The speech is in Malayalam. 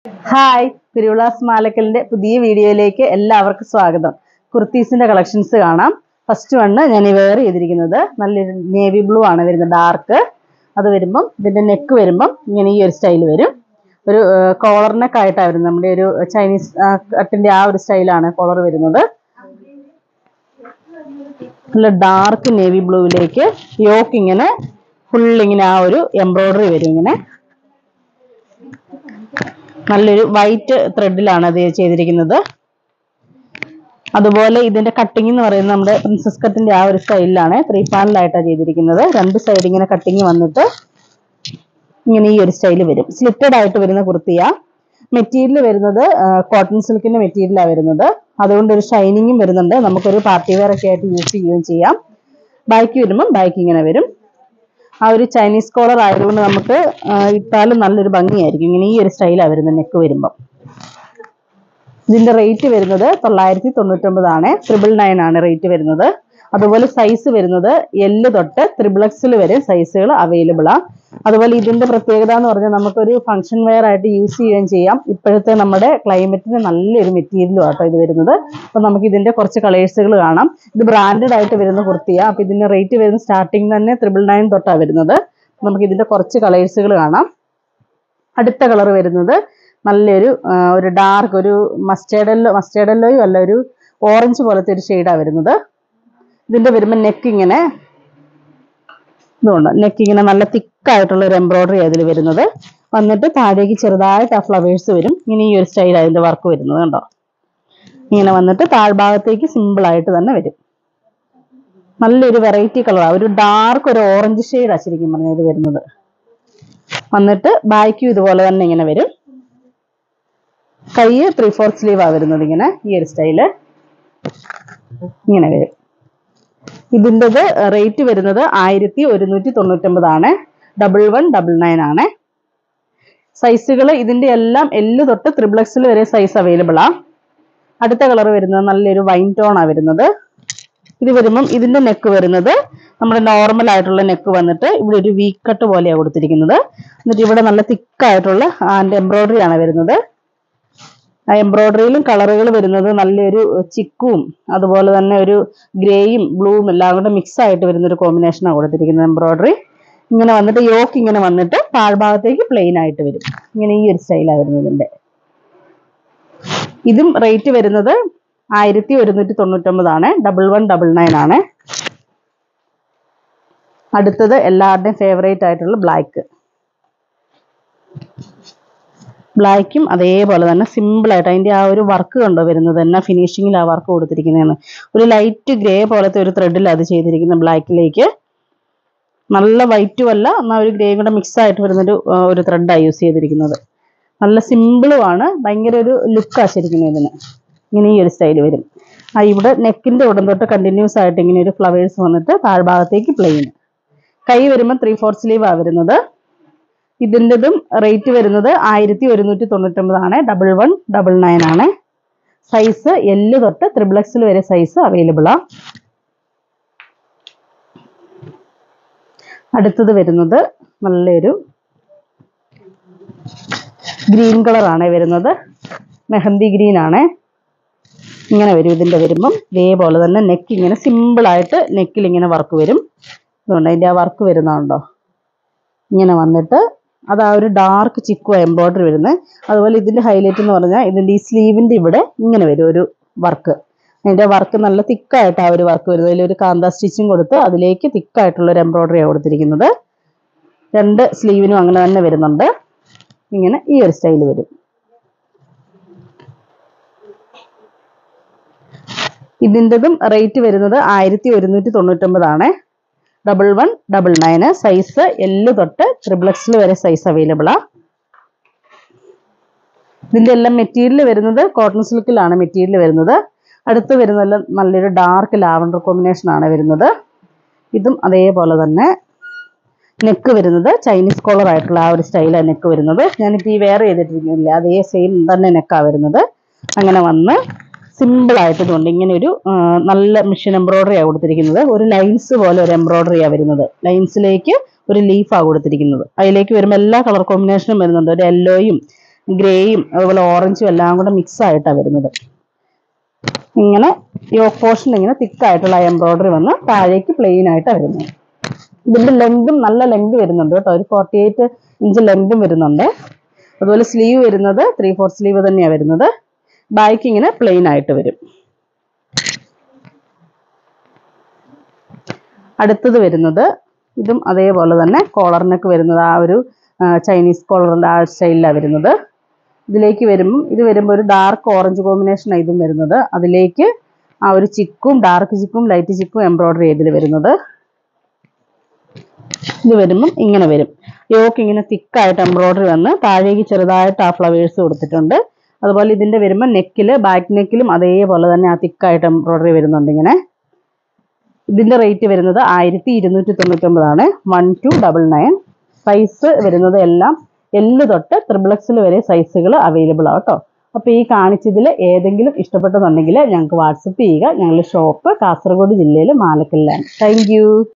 ഹായ് തിരുവിളാസ് മാലക്കലിന്റെ പുതിയ വീഡിയോയിലേക്ക് എല്ലാവർക്കും സ്വാഗതം കുർത്തീസിന്റെ കളക്ഷൻസ് കാണാം ഫസ്റ്റ് വണ്ണ് ഞാൻ ഈ വെയർ ചെയ്തിരിക്കുന്നത് നല്ലൊരു നേവി ബ്ലൂ ആണ് വരുന്നത് ഡാർക്ക് അത് വരുമ്പം ഇതിന്റെ നെക്ക് വരുമ്പം ഇങ്ങനെ ഈ ഒരു സ്റ്റൈൽ വരും ഒരു കോളർ നെക്ക് ആയിട്ടാണ് വരുന്നത് നമ്മുടെ ഒരു ചൈനീസ് കട്ടിന്റെ ആ ഒരു സ്റ്റൈലാണ് കോളർ വരുന്നത് നല്ല ഡാർക്ക് നേവി ബ്ലൂവിലേക്ക് യോക്ക് ഇങ്ങനെ ഫുൾ ഇങ്ങനെ ആ ഒരു എംബ്രോയിഡറി വരും ഇങ്ങനെ നല്ലൊരു വൈറ്റ് ത്രെഡിലാണ് അത് ചെയ്തിരിക്കുന്നത് അതുപോലെ ഇതിന്റെ കട്ടിംഗ് എന്ന് പറയുന്നത് നമ്മുടെ പ്രിൻസസ് കട്ടിന്റെ ആ ഒരു സ്റ്റൈലിലാണ് ത്രീ പാനലായിട്ടാണ് ചെയ്തിരിക്കുന്നത് രണ്ട് സൈഡ് ഇങ്ങനെ കട്ടിങ് വന്നിട്ട് ഇങ്ങനെ ഈ ഒരു സ്റ്റൈൽ വരും സ്ലിറ്റഡ് ആയിട്ട് വരുന്ന കുർത്തിയ മെറ്റീരിയൽ വരുന്നത് കോട്ടൺ സിൽക്കിന്റെ മെറ്റീരിയലാണ് വരുന്നത് അതുകൊണ്ട് ഒരു ഷൈനിങ്ങും വരുന്നുണ്ട് നമുക്കൊരു പാർട്ടി വെയർ ഒക്കെ ആയിട്ട് യൂസ് ചെയ്യുകയും ചെയ്യാം ബാക്ക് വരുമ്പോൾ ബാക്ക് ഇങ്ങനെ വരും ആ ഒരു ചൈനീസ് കോളർ ആയതുകൊണ്ട് നമുക്ക് ആ, ഇട്ടാലും നല്ലൊരു ഭംഗിയായിരിക്കും ഇങ്ങനെ ഈ ഒരു സ്റ്റൈലാണ് വരുന്നത് നെക്ക് വരുമ്പം ഇതിന്റെ റേറ്റ് വരുന്നത് തൊള്ളായിരത്തി തൊണ്ണൂറ്റൊമ്പതാണ് ട്രിപ്പിൾ നയൻ ആണ് റേറ്റ് വരുന്നത് അതുപോലെ സൈസ് വരുന്നത് എല്ല് തൊട്ട് ത്രിബിൾ എക്സിൽ വരെ സൈസുകൾ അവൈലബിൾ ആണ് അതുപോലെ ഇതിന്റെ പ്രത്യേകത എന്ന് പറഞ്ഞാൽ നമുക്കൊരു ഫംഗ്ഷൻ വെയർ ആയിട്ട് യൂസ് ചെയ്യുകയും ചെയ്യാം ഇപ്പോഴത്തെ നമ്മുടെ ക്ലൈമറ്റിന് നല്ലൊരു മെറ്റീരിയലും ആട്ടോ ഇത് വരുന്നത് അപ്പൊ നമുക്ക് ഇതിന്റെ കുറച്ച് കളേഴ്സുകൾ കാണാം ഇത് ബ്രാൻഡഡ് ആയിട്ട് വരുന്ന കുർത്തിയാണ് അപ്പൊ ഇതിന്റെ റേറ്റ് വരുന്ന സ്റ്റാർട്ടിങ് തന്നെ ത്രിബിൾ നയൻ തൊട്ടാണ് വരുന്നത് നമുക്ക് ഇതിന്റെ കുറച്ച് കളേഴ്സുകൾ കാണാം അടുത്ത കളർ വരുന്നത് നല്ലൊരു ആ, ഒരു ഡാർക്ക് ഒരു മസ്റ്റേർഡ് യെല്ലോ മസ്റ്റേർഡ് യെല്ലോയും അല്ല ഒരു ഓറഞ്ച് പോലത്തെ ഒരു ഷെയ്ഡാണ് വരുന്നത് ഇതിന്റെ വരുമ്പോൾ നെക്ക് ഇങ്ങനെ ഇതുകൊണ്ട് നെക്ക് ഇങ്ങനെ നല്ല തിക്കായിട്ടുള്ള ഒരു എംബ്രോയിഡറി അതിൽ വരുന്നത് വന്നിട്ട് താഴേക്ക് ചെറുതായിട്ട് ആ ഫ്ലവേഴ്സ് വരും ഇങ്ങനെ ഈ ഒരു സ്റ്റൈൽ അതിന്റെ വർക്ക് വരുന്നത് കണ്ടോ ഇങ്ങനെ വന്നിട്ട് താഴ്ഭാഗത്തേക്ക് സിമ്പിൾ ആയിട്ട് തന്നെ വരും നല്ലൊരു വെറൈറ്റി കളറാണ് ഒരു ഡാർക്ക് ഒരു ഓറഞ്ച് ഷെയ്ഡാണ് ശരിക്കും പറഞ്ഞാൽ ഇത് വരുന്നത് വന്നിട്ട് ബാക്കും ഇതുപോലെ തന്നെ ഇങ്ങനെ വരും കൈ ത്രീ ഫോർ സ്ലീവാണ് വരുന്നത് ഇങ്ങനെ ഈ ഒരു സ്റ്റൈല് ഇങ്ങനെ വരും ഇതിൻ്റെത് റേറ്റ് വരുന്നത് ആയിരത്തി ഒരുന്നൂറ്റി തൊണ്ണൂറ്റൊമ്പതാണ് ഡബിൾ വൺ ഡബിൾ നയൻ ആണ് സൈസുകൾ ഇതിന്റെ എല്ലാം എല്ല് തൊട്ട് ത്രിബിൾ എക്സിൽ വരെ സൈസ് അവൈലബിൾ ആ അടുത്ത കളർ വരുന്നത് നല്ലൊരു വൈൻ ടോൺ ആ വരുന്നത് ഇത് വരുമ്പം ഇതിന്റെ നെക്ക് വരുന്നത് നമ്മുടെ നോർമൽ ആയിട്ടുള്ള നെക്ക് വന്നിട്ട് ഇവിടെ ഒരു വീ കട്ട് പോലെയാണ് കൊടുത്തിരിക്കുന്നത് എന്നിട്ട് ഇവിടെ നല്ല തിക്കായിട്ടുള്ള ആൻഡ് എംബ്രോയിഡറി ആണ് വരുന്നത് ആ എംബ്രോയിഡറിയിലും കളറുകൾ വരുന്നത് നല്ലൊരു ചിക്കും അതുപോലെ തന്നെ ഒരു ഗ്രേയും ബ്ലൂവും എല്ലാം കൂടെ മിക്സ് ആയിട്ട് വരുന്ന ഒരു കോമ്പിനേഷനാണ് കൊടുത്തിരിക്കുന്നത് എംബ്രോയിഡറി ഇങ്ങനെ വന്നിട്ട് യോക്ക് ഇങ്ങനെ വന്നിട്ട് താഴ്ഭാഗത്തേക്ക് പ്ലെയിൻ ആയിട്ട് വരും ഇങ്ങനെ ഈ ഒരു സ്റ്റൈലാണ് വരുന്നത് ഇതിന്റെ ഇതും റേറ്റ് വരുന്നത് ആയിരത്തി ഒരുന്നൂറ്റി തൊണ്ണൂറ്റൊമ്പതാണ് ഡബിൾ വൺ ഡബിൾ നയൻ ആണ് അടുത്തത് എല്ലാവരുടെയും ഫേവറേറ്റ് ആയിട്ടുള്ള ബ്ലാക്ക് ബ്ലാക്കും അതേപോലെ തന്നെ സിമ്പിൾ ആയിട്ട് അതിന്റെ ആ ഒരു വർക്ക് കണ്ടോ വരുന്നത് തന്നെ ഫിനിഷിങ്ങിൽ ആ വർക്ക് കൊടുത്തിരിക്കുന്നതാണ് ഒരു ലൈറ്റ് ഗ്രേ പോലത്തെ ഒരു ത്രെഡിൽ അത് ചെയ്തിരിക്കുന്ന ബ്ലാക്കിലേക്ക് നല്ല വൈറ്റും അല്ല എന്നാൽ ഒരു ഗ്രേയും കൂടെ മിക്സ് ആയിട്ട് വരുന്നൊരു ആ, ഒരു ത്രെഡാണ് യൂസ് ചെയ്തിരിക്കുന്നത് നല്ല സിമ്പിളും ആണ് ഭയങ്കര ഒരു ലുക്കാണ് ശരിക്കും ഇതിന് ഇങ്ങനെ ഈ ഒരു സ്റ്റൈൽ വരും ആ ഇവിടെ നെക്കിന്റെ ഉടൻ തൊട്ട് കണ്ടിന്യൂസ് ആയിട്ട് ഇങ്ങനെ ഒരു ഫ്ലവേഴ്സ് വന്നിട്ട് താഴ്ഭാഗത്തേക്ക് പ്ലെയിൻ കൈ വരുമ്പോൾ ത്രീ ഫോർ സ്ലീവ് ആ വരുന്നത് ഇതിൻ്റെതും റേറ്റ് വരുന്നത് ആയിരത്തി ഒരുന്നൂറ്റി തൊണ്ണൂറ്റൊമ്പതാണ് ഡബിൾ വൺ ഡബിൾ നയൻ ആണ് സൈസ് എല്ല് തൊട്ട് ത്രിബിൾ എക്സിൽ വരെ സൈസ് അവൈലബിൾ ആ അടുത്തത് വരുന്നത് നല്ലൊരു ഗ്രീൻ കളറാണ് വരുന്നത് മെഹന്തി ഗ്രീൻ ആണ് ഇങ്ങനെ വരും ഇതിന്റെ വരുമ്പം ഇതേപോലെ തന്നെ നെക്ക് ഇങ്ങനെ സിമ്പിൾ ആയിട്ട് നെക്കിൽ ഇങ്ങനെ വർക്ക് വരും അതുകൊണ്ട് അതിന്റെ ആ വർക്ക് വരുന്നുണ്ടോ ഇങ്ങനെ വന്നിട്ട് അത് ആ ഒരു ഡാർക്ക് ചിക്കു എംബ്രോയിഡറി വരുന്നത് അതുപോലെ ഇതിന്റെ ഹൈലൈറ്റ് എന്ന് പറഞ്ഞാൽ ഇതിന്റെ ഈ സ്ലീവിന്റെ ഇവിടെ ഇങ്ങനെ വരും ഒരു വർക്ക് അതിന്റെ വർക്ക് നല്ല തിക്കായിട്ട് ആ ഒരു വർക്ക് വരുന്നത് അതിലൊരു കാന്ത സ്റ്റിച്ചും കൊടുത്ത് അതിലേക്ക് തിക്കായിട്ടുള്ള ഒരു എംബ്രോയിഡറിയാണ് കൊടുത്തിരിക്കുന്നത് രണ്ട് സ്ലീവിനും അങ്ങനെ തന്നെ വരുന്നുണ്ട് ഇങ്ങനെ ഈ ഒരു സ്റ്റൈൽ വരും ഇതിൻ്റെതും റേറ്റ് വരുന്നത് ആയിരത്തി ഒരുന്നൂറ്റി തൊണ്ണൂറ്റൊമ്പതാണ് double one double nine size L തൊട്ട് ട്രിപ്പിൾ എക്സിൽ വരെ സൈസ് അവൈലബിൾ ആ ഇതിന്റെ എല്ലാം മെറ്റീരിയൽ വരുന്നത് കോട്ടൺ സിൽക്കിലാണ് മെറ്റീരിയൽ വരുന്നത് അടുത്ത് വരുന്നതെല്ലാം നല്ലൊരു ഡാർക്ക് ലാവണ്ടർ കോമ്പിനേഷൻ ആണ് വരുന്നത് ഇതും അതേപോലെ തന്നെ നെക്ക് വരുന്നത് ചൈനീസ് കോളർ ആയിട്ടുള്ള ആ ഒരു സ്റ്റൈലാണ് നെക്ക് വരുന്നത് ഞാനിപ്പോൾ ഈ വെയർ ചെയ്തിട്ടിരിക്കുന്നില്ല അതേ സെയിം തന്നെ നെക്കാണ് വരുന്നത് അങ്ങനെ വന്ന് സിമ്പിൾ ആയിട്ട് ഇതുണ്ട് ഇങ്ങനെ ഒരു ആ, നല്ല മിഷൻ എംബ്രോയിഡറിയാണ് കൊടുത്തിരിക്കുന്നത് ഒരു ലൈൻസ് പോലെ ഒരു എംബ്രോയിഡറിയാണ് വരുന്നത് ലൈൻസിലേക്ക് ഒരു ലീഫാണ് കൊടുത്തിരിക്കുന്നത് അതിലേക്ക് വരുമ്പോൾ എല്ലാ കളർ കോമ്പിനേഷനും വരുന്നുണ്ട് ഒരു യെല്ലോയും ഗ്രേയും അതുപോലെ ഓറഞ്ചും എല്ലാം കൂടെ മിക്സ് ആയിട്ടാണ് വരുന്നത് ഇങ്ങനെ യോക്ക് പോർഷൻ ഇങ്ങനെ തിക്കായിട്ടുള്ള എംബ്രോയിഡറി വന്ന് താഴേക്ക് പ്ലെയിൻ ആയിട്ടാണ് വരുന്നത് ഇതിന്റെ ലെങ്തും നല്ല ലെങ്ത് വരുന്നുണ്ട് കേട്ടോ ഒരു ഫോർട്ടി എയ്റ്റ് ഇഞ്ച് ലെങ്തും വരുന്നുണ്ട് അതുപോലെ സ്ലീവ് വരുന്നത് ത്രീ ഫോർ സ്ലീവ് തന്നെയാണ് വരുന്നത് ബാക്ക് ഇങ്ങനെ പ്ലെയിൻ ആയിട്ട് വരും അടുത്തത് വരുന്നത് ഇതും അതേപോലെ തന്നെ കോളറിനൊക്കെ വരുന്നത് ആ ഒരു ആ, ചൈനീസ് കോളറിൻ്റെ ആ സ്റ്റൈലിലാണ് വരുന്നത് ഇതിലേക്ക് വരുമ്പം ഇത് വരുമ്പോൾ ഒരു ഡാർക്ക് ഓറഞ്ച് കോമ്പിനേഷനാണ് ഇതും വരുന്നത് അതിലേക്ക് ആ ഒരു ചിക്കും ഡാർക്ക് ചിക്കും ലൈറ്റ് ചിക്കും എംബ്രോയിഡറി ചെയ്തിൽ വരുന്നത് ഇത് വരുമ്പം ഇങ്ങനെ വരും യോക്ക് ഇങ്ങനെ തിക്കായിട്ട് എംബ്രോയിഡറി വന്ന് താഴേക്ക് ചെറുതായിട്ട് ആ ഫ്ലവേഴ്സ് കൊടുത്തിട്ടുണ്ട് അതുപോലെ ഇതിന്റെ വരുമ്പോൾ നെക്കിൽ ബാക്ക് നെക്കിലും അതേപോലെ തന്നെ ആ തിക്കായിട്ട് എംബ്രോയിഡറി വരുന്നുണ്ട് ഇങ്ങനെ ഇതിന്റെ റേറ്റ് വരുന്നത് ആയിരത്തി ഇരുന്നൂറ്റി തൊണ്ണൂറ്റൊമ്പതാണ് one two double nine size വരുന്നത് എല്ലാം എല്ല് തൊട്ട് ത്രിബിൾ എക്സിൽ വരെ സൈസുകൾ അവൈലബിൾ ആണ് കേട്ടോ അപ്പോൾ ഈ കാണിച്ചതിൽ ഏതെങ്കിലും ഇഷ്ടപ്പെട്ടെന്നുണ്ടെങ്കിൽ ഞങ്ങൾക്ക് വാട്സപ്പ് ചെയ്യുക ഞങ്ങളുടെ ഷോപ്പ് കാസർഗോഡ് ജില്ലയിൽ മാലക്കല്ലാണ് താങ്ക് യു